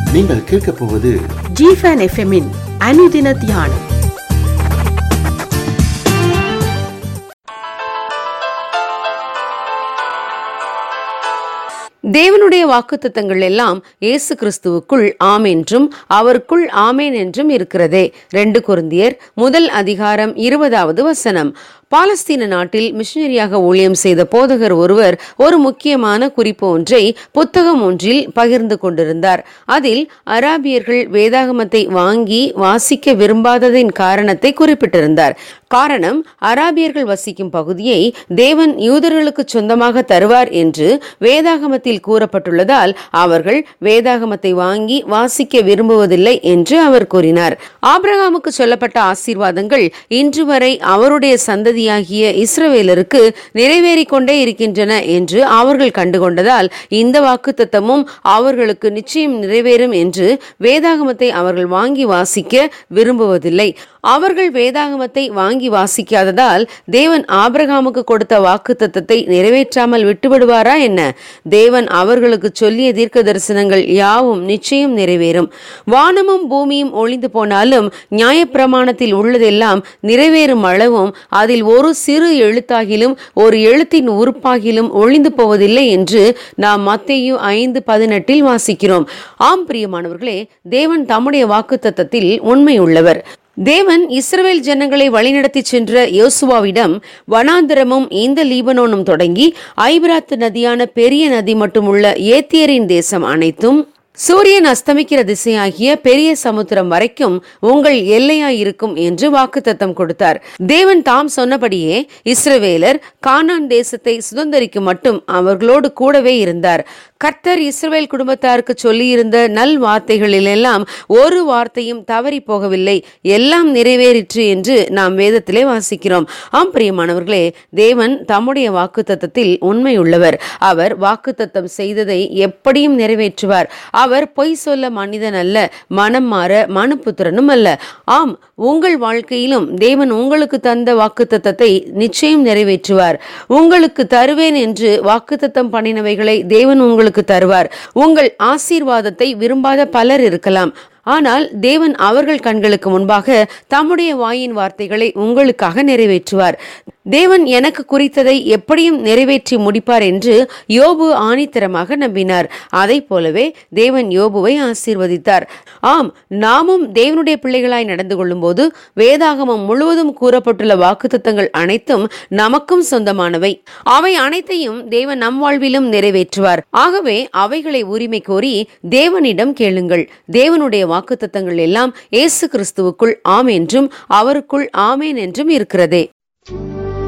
நீங்கள் கேட்கப் போவது ஜிஃபன் எஃப்எம்மின் அனுதின தியானம் தேவனுடைய வாக்குத்தத்தங்கள் எல்லாம் இயேசு கிறிஸ்துவுக்குள் ஆம் என்றும் அவருக்குள் ஆமேன் என்றும் இருக்கிறதே ரெண்டு குருந்தியர் முதல் அதிகாரம் இருபதாவது வசனம் பாலஸ்தீன நாட்டில் மிஷனரியாக ஊழியம் செய்த போதகர் ஒருவர் ஒரு முக்கியமான குறிப்பு ஒன்றை புத்தகம் ஒன்றில் பகிர்ந்து கொண்டிருந்தார் அதில் அராபியர்கள் வேதாகமத்தை வாங்கி வாசிக்க விரும்பாததின் காரணத்தை குறிப்பிட்டிருந்தார் காரணம் அராபியர்கள் வசிக்கும் பகுதியை தேவன் யூதர்களுக்கு சொந்தமாக தருவார் என்று வேதாகமத்தில் கூறப்பட்டுள்ளதால் அவர்கள் வேதாகமத்தை வாங்கி வாசிக்க விரும்புவதில்லை என்று அவர் கூறினார் ஆபிரகாமுக்கு சொல்லப்பட்ட ஆசீர்வாதங்கள் இன்று வரை அவருடைய சந்ததியாகிய இஸ்ரவேலருக்கு நிறைவேறிக் கொண்டே இருக்கின்றன என்று அவர்கள் கண்டுகொண்டதால் இந்த வாக்குத்தத்தமும் அவர்களுக்கு நிச்சயம் நிறைவேறும் என்று வேதாகமத்தை அவர்கள் வாங்கி வாசிக்க விரும்புவதில்லை அவர்கள் வேதாகமத்தை வாங்கி வாசிக்காததால் தேவன் ஆபிரகாமுக்கு கொடுத்த வாக்குத்தத்தத்தை நிறைவேற்றாமல் விட்டுவிடுவாரா என்ன தேவன் அவர்களுக்கு சொல்லிய தீர்க்க தரிசனங்கள் யாவும் நிச்சயம் நிறைவேறும் வானமும் பூமியும் ஒளிந்து போனாலும் நியாயப்பிரமாணத்தில் உள்ளதெல்லாம் நிறைவேறும் அளவும் அதில் ஒரு சிறு எழுத்தாகிலும் ஒரு எழுத்தின் உறுப்பாகிலும் ஒளிந்து போவதில்லை என்று நாம் மத்தேயு ஐந்து பதினெட்டில் வாசிக்கிறோம் ஆம் பிரியமானவர்களே தேவன் தம்முடைய வாக்குத்தத்தத்தில் உண்மை உள்ளவர் தேவன் இஸ்ரவேல் ஜனங்களை வழிநடத்தி சென்ற யோசுவாவிடம் வனாந்தரமும் இந்த லீபனோனும் தொடங்கி ஐபிராத்து நதியான பெரிய நதி மட்டும் உள்ள ஏத்தியரின் தேசம் அனைத்தும் சூரியன் அஸ்தமிக்கிற திசையாகிய பெரிய சமுத்திரம் வரைக்கும் உங்கள் எல்லையாயிருக்கும் என்று வாக்குத்தத்தம் கொடுத்தார் தேவன் தாம் சொன்னபடியே இஸ்ரவேலர் கானான் தேசத்தை சுதந்திரிக்கும் மட்டும் அவர்களோடு கூடவே இருந்தார் கர்த்தர் இஸ்ரவேல் குடும்பத்தாருக்கு சொல்லியிருந்த நல் வார்த்தைகளிலெல்லாம் ஒரு வார்த்தையும் தவறி போகவில்லை எல்லாம் நிறைவேறிற்று என்று நாம் வேதத்திலே வாசிக்கிறோம் ஆம் பிரியமானவர்களே தேவன் தம்முடைய வாக்குத்தத்தத்தில் உண்மை உள்ளவர் அவர் வாக்குத்தத்தம் செய்ததை எப்படியும் நிறைவேற்றுவார் அவர் பொய் சொல்ல மனிதன் அல்ல மனம் மாற மனுப்புத்திரனும் அல்ல ஆம் உங்கள் வாழ்க்கையிலும் தேவன் உங்களுக்கு தந்த வாக்குத்தத்தத்தை நிச்சயம் நிறைவேற்றுவார் உங்களுக்கு தருவேன் என்று வாக்குத்தத்தம் பண்ணினவைகளை தேவன் உங்களுக்கு தருவார் உங்கள் ஆசீர்வாதத்தை விரும்பாத பலர் இருக்கலாம் ஆனால் தேவன் அவர்கள் கண்களுக்கு முன்பாக தம்முடைய வாயின் வார்த்தைகளை உங்களுக்காக நிறைவேற்றுவார் தேவன் எனக்கு குறித்ததை எப்படியும் நிறைவேற்றி முடிப்பார் என்று யோபு ஆணித்தரமாக நம்பினார் அதை போலவே தேவன் யோபுவை ஆசீர்வதித்தார் ஆம் நாமும் தேவனுடைய பிள்ளைகளாய் நடந்து கொள்ளும்போது வேதாகமம் முழுவதும் கூறப்பட்டுள்ள வாக்குத்தத்தங்கள் அனைத்தும் நமக்கும் சொந்தமானவை அவை அனைத்தையும் தேவன் நம் வாழ்விலும் நிறைவேற்றுவார் ஆகவே அவைகளை உரிமை கோரி தேவனிடம் கேளுங்கள் தேவனுடைய வாக்குத்தத்தங்கள் எல்லாம் இயேசு கிறிஸ்துவுக்குள் ஆம் என்றும் அவருக்குள் ஆமேன் என்றும் இருக்கிறதே